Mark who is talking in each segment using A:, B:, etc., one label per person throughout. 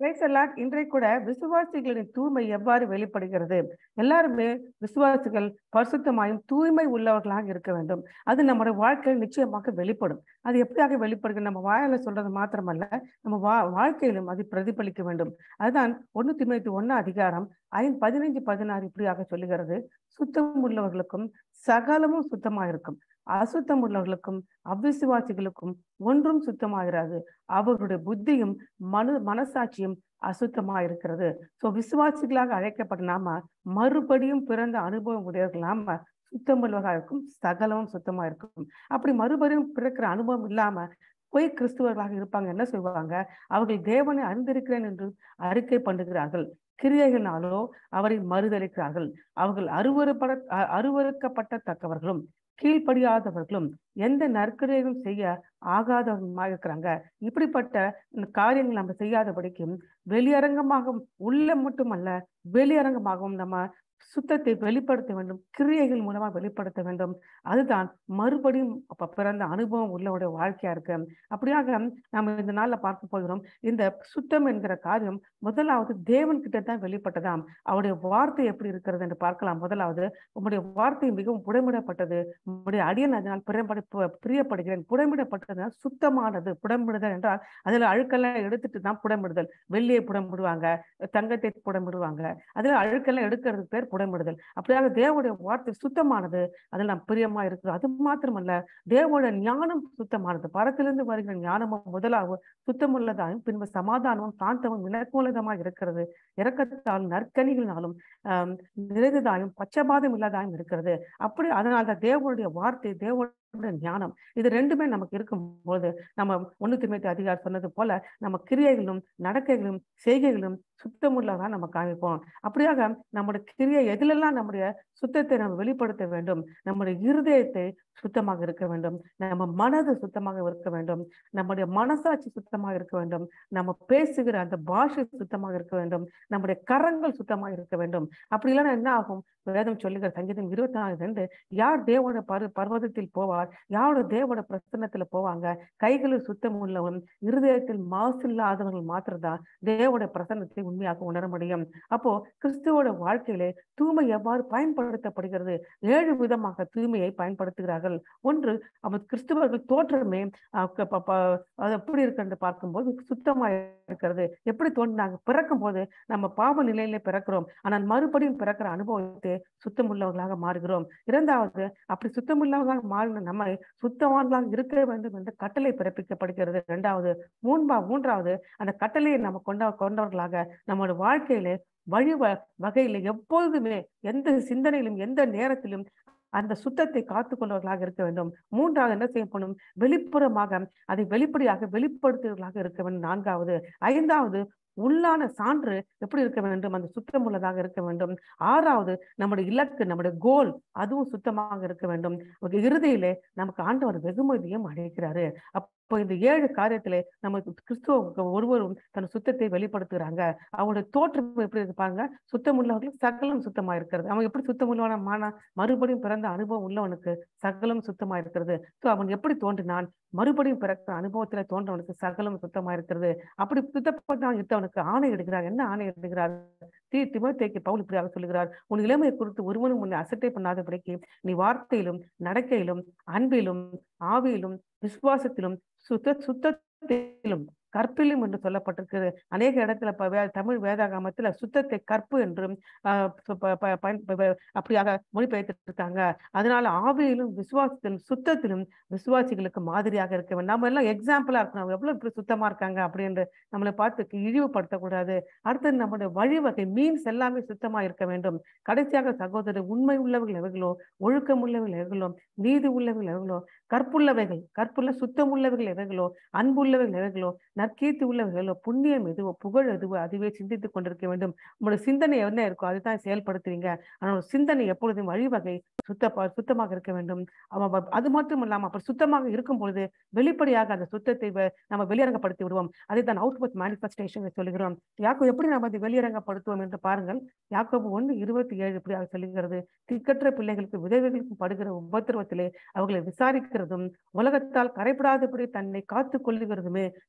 A: Praise the Lord. இன்றைக்கு கூட விசுவாசிகளின் தூய்மை எவ்வாறு வெளிப்படுகிறது எல்லாருமே விசுவாசிகள் பரிசுத்தமாயும் தூய்மை உள்ளவர்களாக இருக்க வேண்டும் அது நம்முடைய வாழ்க்கையில் நிச்சயமாக வெளிப்படும் அது எப்படியாக வெளிப்படுகிறது நம்ம வாயால சொல்றது மாத்திரமல்ல நம்ம வா வாழ்க்கையிலும் அது பிரதிபலிக்க வேண்டும் அதுதான் ஒண்ணு திமுத்தி ஒண்ணு அதிகாரம் ஐந்து பதினைஞ்சு பதினாறு இப்படியாக சொல்லுகிறது சுத்தம் உள்ளவர்களுக்கும் சகலமும் சுத்தமா இருக்கும் அசுத்தம் உள்ளவர்களுக்கும் அவிசுவாசிகளுக்கும் ஒன்றும் சுத்தமாகிறாது அவர்களுடைய புத்தியும் மனு மனசாட்சியும் அசுத்தமா இருக்கிறது சோ விசுவாசிகளாக அழைக்கப்பட்ட நாம மறுபடியும் பிறந்த அனுபவம் உடையவர்கள் நாம சுத்தமுள்ளவர்களாக இருக்கும் சகலமும் சுத்தமா இருக்கும் அப்படி மறுபடியும் பிறக்கிற அனுபவம் இல்லாம பொய் கிறிஸ்துவர்களாக இருப்பாங்க என்ன செய்வாங்க அவர்கள் தேவனை அறிந்திருக்கிறேன் என்று அறிக்கை பண்ணுகிறார்கள் கிரியைகளினாலோ அவரை மறுதளிக்கிறார்கள் அவர்கள் அருவறுப்பட அ- அருவறுக்கப்பட்டத்தக்கவர்களும் கீழ்ப்படியாதவர்களும் எந்த நற்கிரையும் செய்ய ஆகாதவருமா இருக்கிறாங்க இப்படிப்பட்ட இந்த காரியங்கள் நம்ம செய்யாதபடிக்கும் வெளியரங்கமாகவும் உள்ள மட்டுமல்ல வெளியரங்கமாகவும் நம்ம சுத்தத்தை வெளிப்படுத்த வேண்டும் கிரியைகள் மூலமா வெளிப்படுத்த வேண்டும் அதுதான் மறுபடியும் அப்ப பிறந்த அனுபவம் உள்ளவருடைய வாழ்க்கையா இருக்கு அப்படியாக நம்ம இந்த நாள்ல பார்க்க போகிறோம் இந்த சுத்தம் என்கிற காரியம் முதலாவது தேவன் கிட்ட தான் வெளிப்பட்டதாம் அவருடைய வார்த்தை எப்படி இருக்கிறது என்று பார்க்கலாம் முதலாவது உம்முடைய வார்த்தை மிகவும் புடமிடப்பட்டது உம்முடைய அடியன் அதனால் பிரியப்பட பு- பிரியப்படுகிறேன் புடமிடப்பட்டதுனால் சுத்தமானது புடமிடுதல் என்றால் அதுல அழுக்கெல்லாம் எடுத்துட்டு தான் புடமிடுதல் வெள்ளியை புடமிடுவாங்க தங்கத்தை புடமிடுவாங்க அதுல அழுக்கெல்லாம் எடுக்கிறதுக்கு பேர் புடமிடுதல் அப்படியாக தேவனுடைய வார்த்தை சுத்தமானது அதில் நாம் பிரியமா இருக்கிறோம் அது மாத்திரமல்ல தேவனுடைய ஞானம் சுத்தமானது பரத்திலிருந்து வருகிற ஞானமும் முதலாவது சுத்தமுள்ளதாயும் பின்பு சமாதானமும் சாந்தமும் இணக்கமுள்ளதமாக இருக்கிறது இரக்கத்தாலும் நற்கனிகளினாலும் ஆஹ் நிறைந்ததாயும் பச்சபாதம் இல்லாதாயும் இருக்கிறது அப்படி அதனால தான் தேவனுடைய வார்த்தை தேவனுடைய ஞானம் இது ரெண்டுமே நமக்கு இருக்கும்போது நம்ம ஒண்ணு திமுத்தி அதிகார் சொன்னது போல நம்ம கிரியைகளும் நடக்கைகளும் செய்கைகளும் சுத்தமுள்ளதா நம்ம காமிப்போம் அப்படியாக நம்முடைய கிரியை எதிலெல்லாம் நம்முடைய சுத்தத்தை நம்ம வெளிப்படுத்த வேண்டும் நம்முடைய இருதயத்தை சுத்தமாக இருக்க வேண்டும் நம்ம மனது சுத்தமாக இருக்க வேண்டும் நம்முடைய மனசாட்சி சுத்தமாக இருக்க வேண்டும் நம்ம பேசுகிற அந்த பாஷை சுத்தமாக இருக்க வேண்டும் நம்முடைய கரங்கள் சுத்தமாக இருக்க வேண்டும் அப்படி இல்லைன்னா என்ன ஆகும் வேதம் சொல்லுகிற சங்கீதம் இருபத்தி நாலு ரெண்டு யார் தேவோட பரு பர்வதத்தில் போவார் யாரோட தேவோட பிரசன்னத்துல போவாங்க கைகளில் சுத்தம் உள்ளவன் இருதயத்தில் மாசு இல்லாதவர்கள் மாத்திரம்தான் தேவோட பிரசன்னத்தை உண்மையாக உணர முடியும் அப்போ கிறிஸ்துவோட வாழ்க்கையிலே தூய்மை எவ்வாறு பயன்படுத்தப்படுகிறது ஏழு விதமாக தூய்மையை பயன்படுத்துகிறார்கள் ஒன்று அவர் கிறிஸ்துவர்கள் தோற்றமே அஹ், க- ப- ப- அது எப்படி இருக்கிறது பார்க்கும்போது சுத்தமா இருக்கிறது எப்படி தோன்றினாங்க பிறக்கும் போது நம்ம பாவ நிலையிலே பிறக்கிறோம் ஆனால் மறுபடியும் பிறக்கிற அனுபவத்தை சுத்தமுள்ளவர்களாக மாறுகிறோம் இரண்டாவது அப்படி சுத்தமுள்ளவர்களாக மாறின நம்ம சுத்தவான்களாக இருக்க வேண்டும் என்ற கட்டளை பிறப்பிக்கப்படுகிறது இரண்டாவது மூன்பா மூன்றாவது அந்த கட்டளையை நம்ம கொண்ட கொண்டவர்களாக நம்மளோட வாழ்க்கையிலே வழி வ- வகையில எப்பொழுதுமே எந்த சிந்தனையிலும் எந்த நேரத்திலும் அந்த சுத்தத்தை காத்துக்கொள்வர்களாக இருக்க வேண்டும் மூன்றாவது என்ன செய்யப்படும் வெளிப்புறமாக அதை வெளிப்படையாக வெளிப்படுத்துவர்களாக இருக்க வேண்டும் நான்காவது ஐந்தாவது உள்ளான சான்று எப்படி இருக்க வேண்டும் அந்த சுத்தம் உள்ளதாக இருக்க வேண்டும் ஆறாவது நம்முடைய இலக்கு நம்முடைய கோல் அதுவும் சுத்தமாக இருக்க வேண்டும் ஒரு இறுதியிலே நமக்கு ஆண்டவர் வெகுமதியும் அழைக்கிறாரு அப்போ இந்த ஏழு காரியத்திலே நம்ம கிறிஸ்துவ ஒருவரும் தன் சுத்தத்தை வெளிப்படுத்துகிறாங்க அவங்களுடைய தோற்றம் எப்படி இருப்பாங்க சுத்தம் உள்ளவர்களும் சகலம் சுத்தமா இருக்கிறது அவன் எப்படி சுத்தம் உள்ளவன மானா மறுபடியும் பிறந்த அனுபவம் உள்ளவனுக்கு சகலம் சுத்தமா இருக்கிறது ஸோ அவன் எப்படி தோன்றினான் மறுபடியும் பிறக்கிற அனுபவத்துல தோன்றவனுக்கு சகலம் சுத்தமா இருக்கிறது அப்படி சுத்தப்பட்டவன் இருந்தவனுக்கு ஆணை எடுக்கிறார் என்ன ஆணை எடுக்கிறார் தீ திமுத்தைக்கு பவுல் இப்படியாக சொல்லுகிறார் உன் இளமையை குறித்து ஒருவனும் உன்னை அசட்டை பண்ணாதபடிக்கு நீ வார்த்தையிலும் நடக்கையிலும் அன்பிலும் ஆவியிலும் விசுவாசத்திலும் சுத்த சுத்தத்திலும் கற்பிலும் என்று சொல்லப்பட்டிருக்கிறது அநேக இடத்துல ப- வே- தமிழ் வேதாகமத்துல சுத்தத்தை கற்பு என்றும் ஆஹ் ப- ப- ப- பயன் ப- ப- அப்படியாக மொழிபெயர்த்து இருக்காங்க அதனால ஆவியிலும் விசுவாசத்திலும் சுத்தத்திலும் விசுவாசிகளுக்கு மாதிரியாக இருக்க வேண்டும் நம்ம எல்லாம் எக்ஸாம்பிளா இருக்கணும் அவங்க எவ்வளவு இப்படி சுத்தமா இருக்காங்க அப்படின்னு நம்மளை பார்த்து இழிவுபடுத்தக்கூடாது அடுத்தது நம்முடைய வழிவகை மீன்ஸ் எல்லாமே சுத்தமா இருக்க வேண்டும் கடைசியாக சகோதரர் உண்மை உள்ளவர்கள் எவர்களோ ஒழுக்கம் உள்ளவர்கள் எவர்களோ நீதி உள்ளவர்கள் எவர்களோ கற்புள்ளவைகள் கற்புள்ள சுத்தம் உள்ளவர்கள் எவைகளோ அன்புள்ளவர்கள் எவைகளோ நற்கீர்த்தி உள்ளவர்களோ புண்ணியம் எதுவோ புகழ் எதுவோ அதுவே சிந்தித்துக் கொண்டிருக்க வேண்டும் உங்களோட சிந்தனை என்ன இருக்கோ அதுதான் செயல்படுத்துவீங்க ஆனால் ஒரு சிந்தனை எப்பொழுதும் வழிவகை சுத்த சுத்தமாக இருக்க வேண்டும் அவ- அவ- அது மட்டும் இல்லாம அப்படி சுத்தமாக இருக்கும் பொழுது வெளிப்படையாக அந்த சுத்தத்தை வெ- நம்ம வெளியரங்கப்படுத்தி விடுவோம் அதை தான் அவுட்புட் மேனிஃபெஸ்டேஷன் சொல்லுகிறோம் யாக்கோ எப்படி நம்ம அதை வெளியரங்கப்படுத்துவோம் என்று பாருங்கள் யாக்கோபு ஒன்று இருபத்தி ஏழு இப்படியாக சொல்லுகிறது திக்கற்ற பிள்ளைகளுக்கு விதவைகளுக்கும் படுகிற உபத்திரவத்திலே அவர்களை விசாரிக்கிறதும் உலகத்தால் கரைபடாதபடி தன்னை காத்துக் கொள்ளுகிறதுமே பிதாவாய்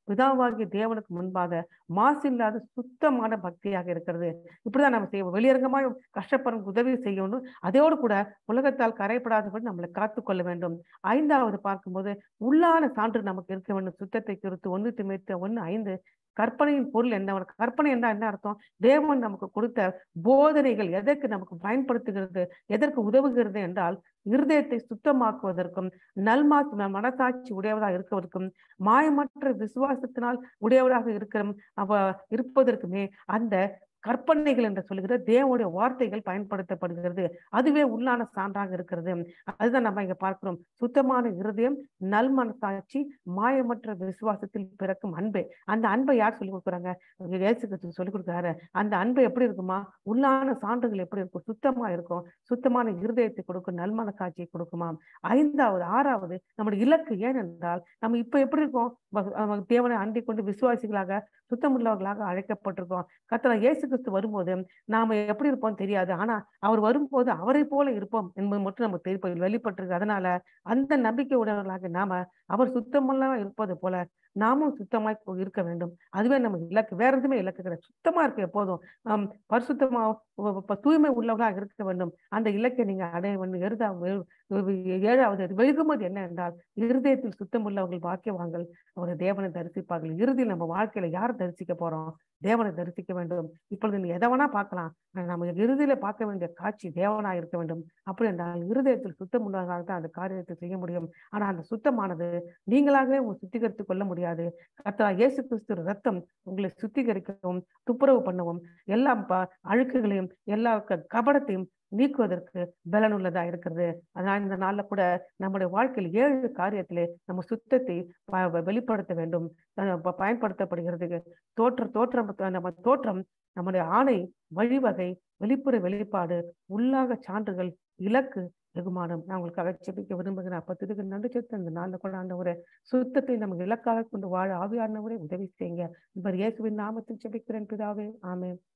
A: பிதாவாகிய தேவனுக்கு முன்பாக மாசு இல்லாத சுத்தமான பக்தியாக இருக்கிறது இப்படிதான் நம்ம செய்வோம் வெளியரங்கமாய் கஷ்டப்படுற உதவி செய்யணும் அதோடு கூட உலகத்தால் கரைப்படாதபடி நம்மளை காத்துக்கொள்ள வேண்டும் ஐந்தாவது பார்க்கும்போது உள்ளான சான்று நமக்கு இருக்க வேண்டும் சுத்தத்தை குறித்து ஒன்று திமைத்த ஒன்று ஐந்து கற்பனையின் பொருள் என்ன கற்பனை என்ன என்ன அர்த்தம் தேவன் நமக்கு கொடுத்த போதனைகள் எதற்கு நமக்கு பயன்படுத்துகிறது எதற்கு உதவுகிறது என்றால் இருதயத்தை சுத்தமாக்குவதற்கும் நல்மா மனசாட்சி உடையவராக இருப்பதற்கும் மாயமற்ற விசுவாசத்தினால் உடையவராக இருக்கிற அவ இருப்பதற்குமே அந்த கற்பனைகள் என்று சொல்லுகிற தேவனுடைய வார்த்தைகள் பயன்படுத்தப்படுகிறது அதுவே உள்ளான சான்றாக இருக்கிறது அதுதான் நம்ம இங்க பார்க்கிறோம் சுத்தமான இருதயம் நல் மனசாட்சி மாயமற்ற விசுவாசத்தில் பிறக்கும் அன்பே அந்த அன்பை யார் சொல்லிக் கொடுக்குறாங்க இயேசு கிறிஸ்து சொல்லிக் கொடுக்குறாரு அந்த அன்பு எப்படி இருக்குமா உள்ளான சான்றுகள் எப்படி இருக்கும் சுத்தமா இருக்கும் சுத்தமான இருதயத்தை கொடுக்கும் நல் மனசாட்சியை கொடுக்குமா ஐந்தாவது ஆறாவது நம்முடைய இலக்கு ஏனென்றால் நம்ம இப்ப எப்படி இருக்கோம் தேவனை அண்டிக் கொண்டு விசுவாசிகளாக சுத்தமுள்ளவர்களாக அழைக்கப்பட்டிருக்கோம் கத்தனை இயேசு கிறிஸ்து வரும்போது நாம எப்படி இருப்போம் தெரியாது ஆனா அவர் வரும்போது அவரை போல இருப்போம் என்பது மட்டும் நமக்கு தெரியும் வெளிப்பட்டிருக்கு அதனால அந்த நம்பிக்கை உடையவர்களாக நாம அவர் சுத்தமெல்லாம் இருப்பது போல நாமும் சுத்தமாய் இருக்க வேண்டும் அதுவே நமக்கு இலக்கு வேற எதுவுமே இலக்கு கிடையாது சுத்தமா இருக்கு எப்போதும் ஆஹ் பரிசுத்தமா தூய்மை உள்ளவர்களாக இருக்க வேண்டும் அந்த இலக்கை நீங்க அடைய வேண்டும் எருதா ஏழாவது வெகுமதி என்ன என்றால் இருதயத்தில் சுத்தம் உள்ளவர்கள் வாக்கியவாங்கள் ஒரு தேவனை தரிசிப்பார்கள் இறுதியில் நம்ம வாழ்க்கையில யார் தரிசிக்க போறோம் தேவனை தரிசிக்க வேண்டும் இப்பொழுது நீ எதை வேணா பார்க்கலாம் நம்ம இறுதியில பார்க்க வேண்டிய காட்சி தேவனா இருக்க வேண்டும் அப்படி என்றால் இருதயத்தில் சுத்தம் உள்ளவர்களாக தான் அந்த காரியத்தை செய்ய முடியும் ஆனா அந்த சுத்தமானது நீங்களாகவே உங்களை சுத்திகரித்துக் கொள்ள முடியாது கத்தா இயேசு கிறிஸ்து ரத்தம் உங்களை சுத்திகரிக்கவும் துப்புரவு பண்ணவும் எல்லா அழுக்குகளையும் எல்லா கபடத்தையும் நீக்குவதற்கு பலனுள்ளதா இருக்கிறது அதனால இந்த நாள்ல கூட நம்முடைய வாழ்க்கையில் ஏழு காரியத்திலே நம்ம சுத்தத்தை வெளிப்படுத்த வேண்டும் பயன்படுத்தப்படுகிறதுக்கு தோற்ற தோற்றம் நம்ம தோற்றம் நம்முடைய ஆணை வழிவகை வெளிப்புற வெளிப்பாடு உள்ளாக சான்றுகள் இலக்கு வெகுமானம் நான் உங்களுக்காக செபிக்க விரும்புகிறேன் அப்ப இதுக்கு நன்றி சேர்த்து இந்த நாள்ல கூட ஆண்டவரை சுத்தத்தை நமக்கு இலக்காக கொண்டு வாழ ஆவியானவரை உதவி செய்யுங்க இவர் இயேசுவின் நாமத்தில் செபிக்கிறேன் பிதாவே ஆமே